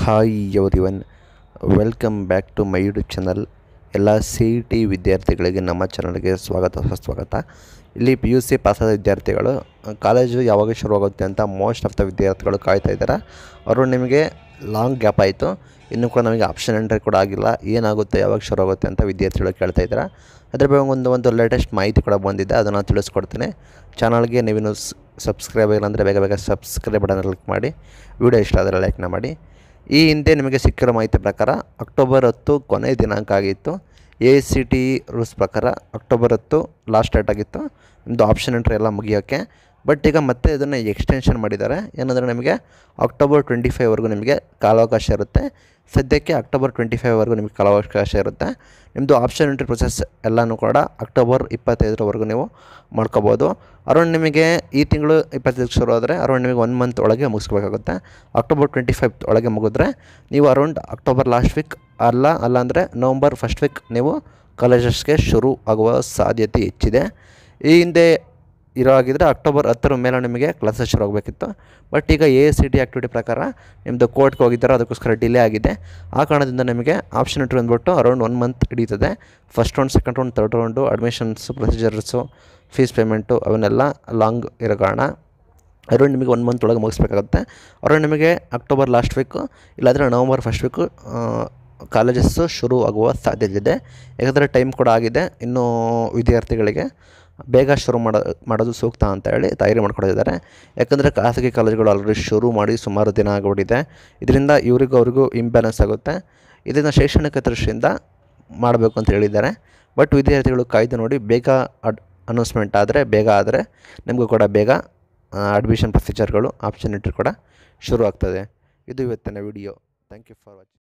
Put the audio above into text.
hi everyone welcome back to my YouTube channel ಎಲ್ಲ C E T ವಿದ್ಯಾರ್ಥಿಗಳಿಗೆ ನಮ್ಮ ಚಾನಲ್ಗೆ ಸ್ವಾಗತ ಸುಸ್ವಾಗತ ಇಲ್ಲಿ ಪಿ ಯು ಸಿ ಪಾಸಾದ ವಿದ್ಯಾರ್ಥಿಗಳು ಕಾಲೇಜು ಯಾವಾಗ ಶುರುವಾಗುತ್ತೆ ಅಂತ ಮೋಸ್ಟ್ ಆಫ್ ದ ವಿದ್ಯಾರ್ಥಿಗಳು ಕಾಯ್ತಾ ಇದ್ದಾರೆ ಅವರು ನಿಮಗೆ ಲಾಂಗ್ ಗ್ಯಾಪ್ ಆಯಿತು ಇನ್ನೂ ಕೂಡ ನಮಗೆ ಆಪ್ಷನ್ ಎಂಟ್ರಿ ಕೂಡ ಆಗಿಲ್ಲ ಏನಾಗುತ್ತೆ ಯಾವಾಗ ಶುರು ಆಗುತ್ತೆ ಅಂತ ವಿದ್ಯಾರ್ಥಿಗಳು ಕೇಳ್ತಾ ಇದ್ದಾರೆ ಅದ್ರ ಬಗ್ಗೆ ಒಂದು ಒಂದು ಲೇಟೆಸ್ಟ್ ಮಾಹಿತಿ ಕೂಡ ಬಂದಿದೆ ಅದನ್ನು ತಿಳಿಸ್ಕೊಡ್ತೀನಿ ಚಾನಲ್ಗೆ ನೀವಿನ್ನು ಸಬ್ಸ್ಕ್ರೈಬ್ ಆಗಿಲ್ಲ ಅಂದರೆ ಬೇಗ ಬೇಗ ಸಬ್ಸ್ಕ್ರೈಬ್ ಬಟನ್ ಕ್ಲಿಕ್ ಮಾಡಿ ವಿಡಿಯೋ ಇಷ್ಟ ಆದರೆ ಲೈಕ್ನ ಮಾಡಿ ಈ ಹಿಂದೆ ನಿಮಗೆ ಸಿಕ್ಕಿರೋ ಮಾಹಿತಿ ಪ್ರಕಾರ ಅಕ್ಟೋಬರ್ ಹತ್ತು ಕೊನೆಯ ದಿನಾಂಕ ಆಗಿತ್ತು ಎ ಸಿ ಟಿ ರೂಲ್ಸ್ ಪ್ರಕಾರ ಅಕ್ಟೋಬರ್ ಹತ್ತು ಲಾಸ್ಟ್ ಡೇಟ್ ಆಗಿತ್ತು ನಿಮ್ಮದು ಆಪ್ಷನ್ ಎಂಟ್ರಿ ಎಲ್ಲ ಮುಗಿಯೋಕ್ಕೆ ಬಟ್ ಈಗ ಮತ್ತೆ ಇದನ್ನು ಎಕ್ಸ್ಟೆನ್ಷನ್ ಮಾಡಿದ್ದಾರೆ ಏನಂದರೆ ನಿಮಗೆ ಅಕ್ಟೋಬರ್ ಟ್ವೆಂಟಿ ಫೈವ್ವರೆಗೂ ನಿಮಗೆ ಕಾಲಾವಕಾಶ ಇರುತ್ತೆ ಸದ್ಯಕ್ಕೆ ಅಕ್ಟೋಬರ್ ಟ್ವೆಂಟಿ ಫೈವ್ವರೆಗೂ ನಿಮಗೆ ಕಾಲಾವಕಾಶ ಇರುತ್ತೆ ನಿಮ್ಮದು ಆಪ್ಷನ್ ಎಂಟ್ರಿ ಪ್ರೊಸೆಸ್ ಎಲ್ಲನೂ ಕೂಡ ಅಕ್ಟೋಬರ್ ಇಪ್ಪತ್ತೈದರವರೆಗೂ ನೀವು ಮಾಡ್ಕೋಬೋದು ಅರೌಂಡ್ ನಿಮಗೆ ಈ ತಿಂಗಳು ಇಪ್ಪತ್ತೈದಕ್ಕೆ ಶುರು ಆದರೆ ಅರೌಂಡ್ ನಿಮಗೆ ಒನ್ ಮಂತ್ ಒಳಗೆ ಮುಗಿಸ್ಬೇಕಾಗುತ್ತೆ ಅಕ್ಟೋಬರ್ ಟ್ವೆಂಟಿ ಫೈವ್ ಒಳಗೆ ಮುಗಿದ್ರೆ ನೀವು ಅರೌಂಡ್ ಅಕ್ಟೋಬರ್ ಲಾಸ್ಟ್ ವೀಕ್ ಅಲ್ಲ ಅಲ್ಲ ಅಂದರೆ ನವಂಬರ್ ಫಸ್ಟ್ ವೀಕ್ ನೀವು ಕಾಲೇಜಸ್ಗೆ ಶುರು ಆಗುವ ಸಾಧ್ಯತೆ ಹೆಚ್ಚಿದೆ ಈ ಹಿಂದೆ ಇರೋ ಆಗಿದ್ದರೆ ಅಕ್ಟೋಬರ್ ಹತ್ತರ ಮೇಲೆ ನಿಮಗೆ ಕ್ಲಾಸಸ್ ಶುರು ಆಗಬೇಕಿತ್ತು ಬಟ್ ಈಗ ಎ ಸಿ ಟಿ ಆ್ಯಕ್ಟಿವಿಟಿ ಪ್ರಕಾರ ನಿಮ್ಮದು ಕೋರ್ಟ್ಗೆ ಹೋಗಿದ್ದಾರೆ ಅದಕ್ಕೋಸ್ಕರ ಡಿಲೇ ಆಗಿದೆ ಆ ಕಾರಣದಿಂದ ನಿಮಗೆ ಆಪ್ಷನ್ ಎಂಟ್ರಿ ಬಂದ್ಬಿಟ್ಟು ಅರೌಂಡ್ ಒನ್ ಮಂತ್ ಹಿಡಿತದೆ first round second round third round admissions procedures fees payment ಅವನ್ನೆಲ್ಲ ಲಾಂಗ್ ಇರೋ ಕಾರಣ ಅರೌಂಡ್ ನಿಮಗೆ ಒನ್ ಮಂತ್ ಒಳಗೆ ಮುಗಿಸ್ಬೇಕಾಗುತ್ತೆ ಅರೌಂಡ್ ನಿಮಗೆ ಅಕ್ಟೋಬರ್ ಲಾಸ್ಟ್ ವೀಕು ಇಲ್ಲಾಂದರೆ ನವಂಬರ್ ಫಸ್ಟ್ ವೀಕು ಕಾಲೇಜಸ್ಸು ಶುರು ಆಗುವ ಸಾಧ್ಯತೆ ಇದೆ ಯಾಕಂದರೆ ಟೈಮ್ ಕೂಡ ಆಗಿದೆ ಇನ್ನೂ ವಿದ್ಯಾರ್ಥಿಗಳಿಗೆ ಬೇಗ ಶುರು ಮಾಡೋ ಮಾಡೋದು ಸೂಕ್ತ ಅಂತ ಹೇಳಿ ತಯಾರಿ ಮಾಡ್ಕೊಂಡಿದ್ದಾರೆ ಯಾಕಂದರೆ ಖಾಸಗಿ ಕಾಲೇಜುಗಳು ಆಲ್ರೆಡಿ ಶುರು ಮಾಡಿ ಸುಮಾರು ದಿನ ಆಗಿಬಿಟ್ಟಿದೆ ಇದರಿಂದ ಇವರಿಗೂ ಅವ್ರಿಗೂ ಇಂಬ್ಯಾಲೆನ್ಸ್ ಆಗುತ್ತೆ ಇದನ್ನು ಶೈಕ್ಷಣಿಕ ದೃಷ್ಟಿಯಿಂದ ಮಾಡಬೇಕು ಅಂತ ಹೇಳಿದ್ದಾರೆ ಬಟ್ ವಿದ್ಯಾರ್ಥಿಗಳು ಕಾಯ್ದು ನೋಡಿ ಬೇಗ ಅಡ್ ಅನೌನ್ಸ್ಮೆಂಟ್ ಆದರೆ ಬೇಗ ಆದರೆ ನಿಮಗೂ ಕೂಡ ಬೇಗ ಅಡ್ಮಿಷನ್ ಪ್ರೊಸೀಜರ್ಗಳು ಆಪ್ಷನ್ ಎಂಟ್ರಿ ಕೂಡ ಶುರು ಆಗ್ತದೆ ಇದು ಇವತ್ತಿನ video thank you for watching